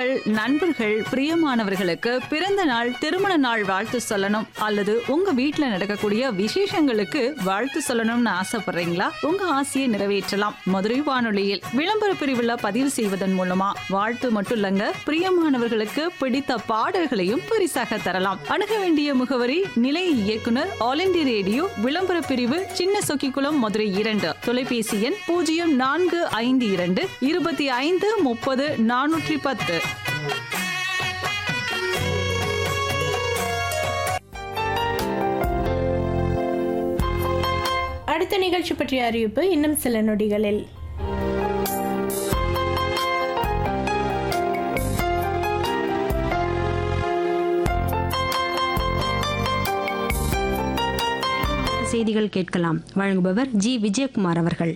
உறவினர்கள் நண்பர்கள் பிரியமானவர்களுக்கு பிறந்த நாள் திருமண நாள் வாழ்த்து சொல்லணும் அல்லது உங்க வீட்ல நடக்கக்கூடிய விசேஷங்களுக்கு வாழ்த்து சொல்லணும்னு ஆசைப்படுறீங்களா உங்க ஆசையை நிறைவேற்றலாம் மதுரை வானொலியில் விளம்பர பிரிவுல பதிவு செய்வதன் மூலமா வாழ்த்து மட்டும் இல்லங்க பிரியமானவர்களுக்கு பிடித்த பாடல்களையும் பரிசாக தரலாம் அணுக வேண்டிய முகவரி நிலைய இயக்குனர் ஆல் இந்திய ரேடியோ விளம்பர பிரிவு சின்ன சொக்கிக்குளம் மதுரை இரண்டு தொலைபேசி எண் பூஜ்ஜியம் நான்கு ஐந்து இரண்டு இருபத்தி ஐந்து முப்பது நானூற்றி பத்து அடுத்த நிகழ்ச்சி பற்றிய அறிவிப்பு இன்னும் சில நொடிகளில் செய்திகள் கேட்கலாம் வழங்குபவர் ஜி விஜயகுமார் அவர்கள்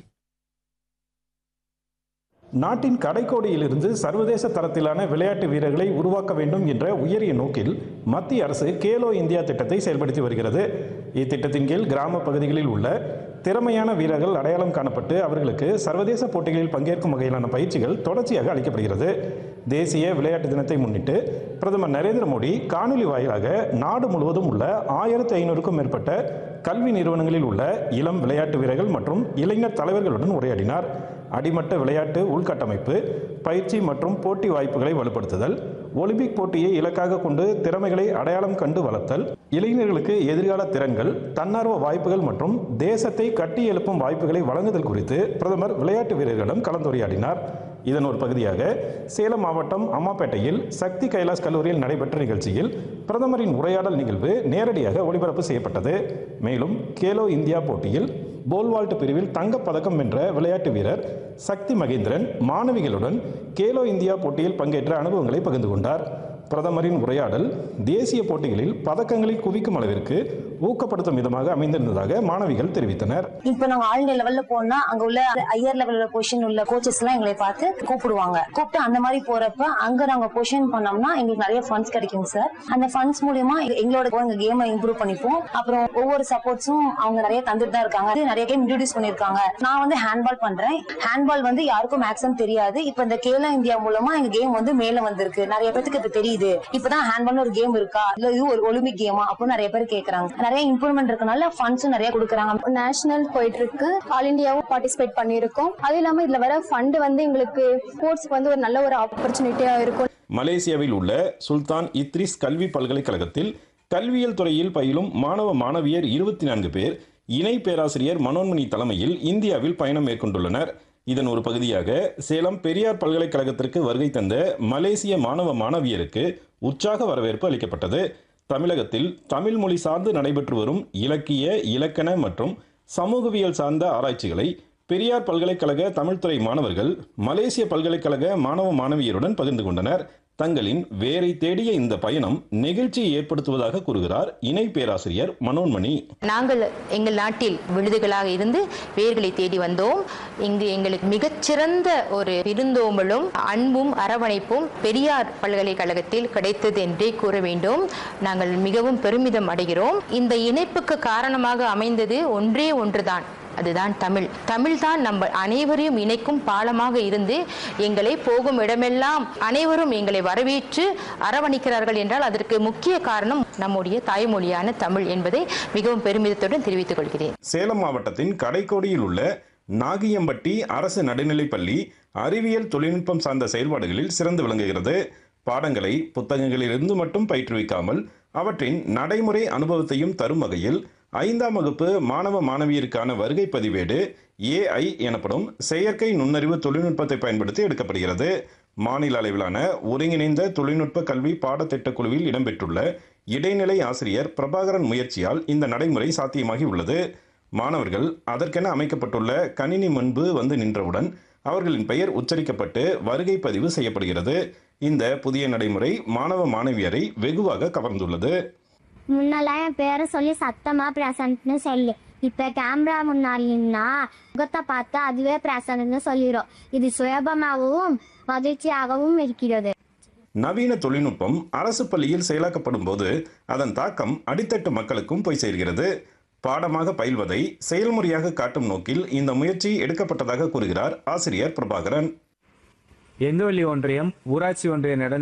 நாட்டின் கடைக்கோடியிலிருந்து சர்வதேச தரத்திலான விளையாட்டு வீரர்களை உருவாக்க வேண்டும் என்ற உயரிய நோக்கில் மத்திய அரசு கேலோ இந்தியா திட்டத்தை செயல்படுத்தி வருகிறது இத்திட்டத்தின் கீழ் கிராம பகுதிகளில் உள்ள திறமையான வீரர்கள் அடையாளம் காணப்பட்டு அவர்களுக்கு சர்வதேச போட்டிகளில் பங்கேற்கும் வகையிலான பயிற்சிகள் தொடர்ச்சியாக அளிக்கப்படுகிறது தேசிய விளையாட்டு தினத்தை முன்னிட்டு பிரதமர் நரேந்திர மோடி காணொலி வாயிலாக நாடு முழுவதும் உள்ள ஆயிரத்தி ஐநூறுக்கும் மேற்பட்ட கல்வி நிறுவனங்களில் உள்ள இளம் விளையாட்டு வீரர்கள் மற்றும் இளைஞர் தலைவர்களுடன் உரையாடினார் அடிமட்ட விளையாட்டு உள்கட்டமைப்பு பயிற்சி மற்றும் போட்டி வாய்ப்புகளை வலுப்படுத்துதல் ஒலிம்பிக் போட்டியை இலக்காக கொண்டு திறமைகளை அடையாளம் கண்டு வளர்த்தல் இளைஞர்களுக்கு எதிர்கால திறன்கள் தன்னார்வ வாய்ப்புகள் மற்றும் தேசத்தை கட்டி எழுப்பும் வாய்ப்புகளை வழங்குதல் குறித்து பிரதமர் விளையாட்டு வீரர்களிடம் கலந்துரையாடினார் இதன் ஒரு பகுதியாக சேலம் மாவட்டம் அம்மாப்பேட்டையில் சக்தி கைலாஸ் கல்லூரியில் நடைபெற்ற நிகழ்ச்சியில் பிரதமரின் உரையாடல் நிகழ்வு நேரடியாக ஒளிபரப்பு செய்யப்பட்டது மேலும் கேலோ இந்தியா போட்டியில் போல்வால்ட் பிரிவில் தங்கப் பதக்கம் வென்ற விளையாட்டு வீரர் சக்தி மகேந்திரன் மாணவிகளுடன் கேலோ இந்தியா போட்டியில் பங்கேற்ற அனுபவங்களை பகிர்ந்து கொண்டார் பிரதமரின் உரையாடல் தேசிய போட்டிகளில் பதக்கங்களை குவிக்கும் அளவிற்கு ஊக்கப்படுத்தும் விதமாக அமைந்திருந்ததாக மாணவிகள் தெரிவித்தனர் இப்ப நாங்க ஆல் இந்தியா லெவல்ல போனா அங்க உள்ள ஹையர் லெவல்ல பொசிஷன் உள்ள கோச்சஸ் எல்லாம் எங்களை பார்த்து கூப்பிடுவாங்க கூப்பிட்டு அந்த மாதிரி போறப்ப அங்க நாங்க பொசிஷன் பண்ணோம்னா எங்களுக்கு நிறைய ஃபண்ட்ஸ் கிடைக்கும் சார் அந்த ஃபண்ட்ஸ் மூலியமா எங்களோட எங்க கேமை இம்ப்ரூவ் பண்ணிப்போம் அப்புறம் ஒவ்வொரு சப்போர்ட்ஸும் அவங்க நிறைய தந்துட்டு தான் இருக்காங்க இது நிறைய கேம் இன்ட்ரடியூஸ் பண்ணிருக்காங்க நான் வந்து ஹேண்ட்பால் பண்றேன் ஹேண்ட்பால் வந்து யாருக்கும் மேக்ஸிமம் தெரியாது இப்ப இந்த கேலோ இந்தியா மூலமா எங்க கேம் வந்து மேல வந்திருக்கு நிறைய பேருக்கு இப்ப தெரியுது இப்பதான் ஹேண்ட்பால் ஒரு கேம் இருக்கா இல்ல இது ஒரு ஒலிம்பிக் கேமா அப்படின்னு நிறைய பேர் கேக்குறாங்க நிறைய இம்ப்ரூவ்மெண்ட் இருக்கனால ஃபண்ட்ஸும் நிறைய கொடுக்குறாங்க நேஷனல் போயிட்டு இருக்கு ஆல் இந்தியாவும் பார்ட்டிசிபேட் பண்ணியிருக்கோம் அது இல்லாம இதுல வர ஃபண்ட் வந்து எங்களுக்கு ஸ்போர்ட்ஸ்க்கு வந்து ஒரு நல்ல ஒரு ஆப்பர்ச்சுனிட்டியா இருக்கும் மலேசியாவில் உள்ள சுல்தான் இத்ரிஸ் கல்வி பல்கலைக்கழகத்தில் கல்வியியல் துறையில் பயிலும் மாணவ மாணவியர் இருபத்தி நான்கு பேர் இணை பேராசிரியர் மனோன்மணி தலைமையில் இந்தியாவில் பயணம் மேற்கொண்டுள்ளனர் இதன் ஒரு பகுதியாக சேலம் பெரியார் பல்கலைக்கழகத்திற்கு வருகை தந்த மலேசிய மாணவ மாணவியருக்கு உற்சாக வரவேற்பு அளிக்கப்பட்டது தமிழகத்தில் தமிழ் மொழி சார்ந்து நடைபெற்று வரும் இலக்கிய இலக்கண மற்றும் சமூகவியல் சார்ந்த ஆராய்ச்சிகளை பெரியார் பல்கலைக்கழக தமிழ்துறை மாணவர்கள் மலேசிய பல்கலைக்கழக மாணவ மாணவியருடன் பகிர்ந்து கொண்டனர் தங்களின் வேரை தேடிய இந்த பயணம் நெகிழ்ச்சியை ஏற்படுத்துவதாக கூறுகிறார் இணை பேராசிரியர் மனோன்மணி நாங்கள் எங்கள் நாட்டில் விழுதுகளாக இருந்து வேர்களை தேடி வந்தோம் இங்கு எங்களுக்கு மிகச்சிறந்த ஒரு விருந்தோம்பலும் அன்பும் அரவணைப்பும் பெரியார் பல்கலைக்கழகத்தில் கிடைத்தது என்றே கூற வேண்டும் நாங்கள் மிகவும் பெருமிதம் அடைகிறோம் இந்த இணைப்புக்கு காரணமாக அமைந்தது ஒன்றே ஒன்றுதான் அதுதான் தமிழ் தமிழ் தான் நம்ம அனைவரையும் இணைக்கும் பாலமாக இருந்து எங்களை போகும் இடமெல்லாம் அனைவரும் எங்களை வரவேற்று அரவணைக்கிறார்கள் என்றால் அதற்கு முக்கிய காரணம் நம்முடைய தாய்மொழியான தமிழ் என்பதை மிகவும் பெருமிதத்துடன் தெரிவித்துக் கொள்கிறேன் சேலம் மாவட்டத்தின் கடைக்கோடியில் உள்ள நாகியம்பட்டி அரசு நடுநிலைப்பள்ளி அறிவியல் தொழில்நுட்பம் சார்ந்த செயல்பாடுகளில் சிறந்து விளங்குகிறது பாடங்களை புத்தகங்களிலிருந்து மட்டும் பயிற்றுவிக்காமல் அவற்றின் நடைமுறை அனுபவத்தையும் தரும் வகையில் ஐந்தாம் வகுப்பு மாணவ மாணவியருக்கான வருகை பதிவேடு ஏஐ எனப்படும் செயற்கை நுண்ணறிவு தொழில்நுட்பத்தை பயன்படுத்தி எடுக்கப்படுகிறது மாநில அளவிலான ஒருங்கிணைந்த தொழில்நுட்ப கல்வி பாடத்திட்ட குழுவில் இடம்பெற்றுள்ள இடைநிலை ஆசிரியர் பிரபாகரன் முயற்சியால் இந்த நடைமுறை சாத்தியமாகி உள்ளது மாணவர்கள் அதற்கென அமைக்கப்பட்டுள்ள கணினி முன்பு வந்து நின்றவுடன் அவர்களின் பெயர் உச்சரிக்கப்பட்டு வருகை பதிவு செய்யப்படுகிறது இந்த புதிய நடைமுறை மாணவ மாணவியரை வெகுவாக கவர்ந்துள்ளது முன்னெல்லாம் என் பேரை சொல்லி சத்தமா பிரசன்ட்னு சொல்லு இப்ப கேமரா முன்னாடினா முகத்தை பார்த்து அதுவே பிரசன்ட்னு சொல்லிடும் இது சுயபமாகவும் மகிழ்ச்சியாகவும் இருக்கிறது நவீன தொழில்நுட்பம் அரசு பள்ளியில் செயலாக்கப்படும் போது அதன் தாக்கம் அடித்தட்டு மக்களுக்கும் போய் சேர்கிறது பாடமாக பயில்வதை செயல்முறையாக காட்டும் நோக்கில் இந்த முயற்சி எடுக்கப்பட்டதாக கூறுகிறார் ஆசிரியர் பிரபாகரன் எந்தவெளி ஒன்றியம் ஊராட்சி ஒன்றிய நட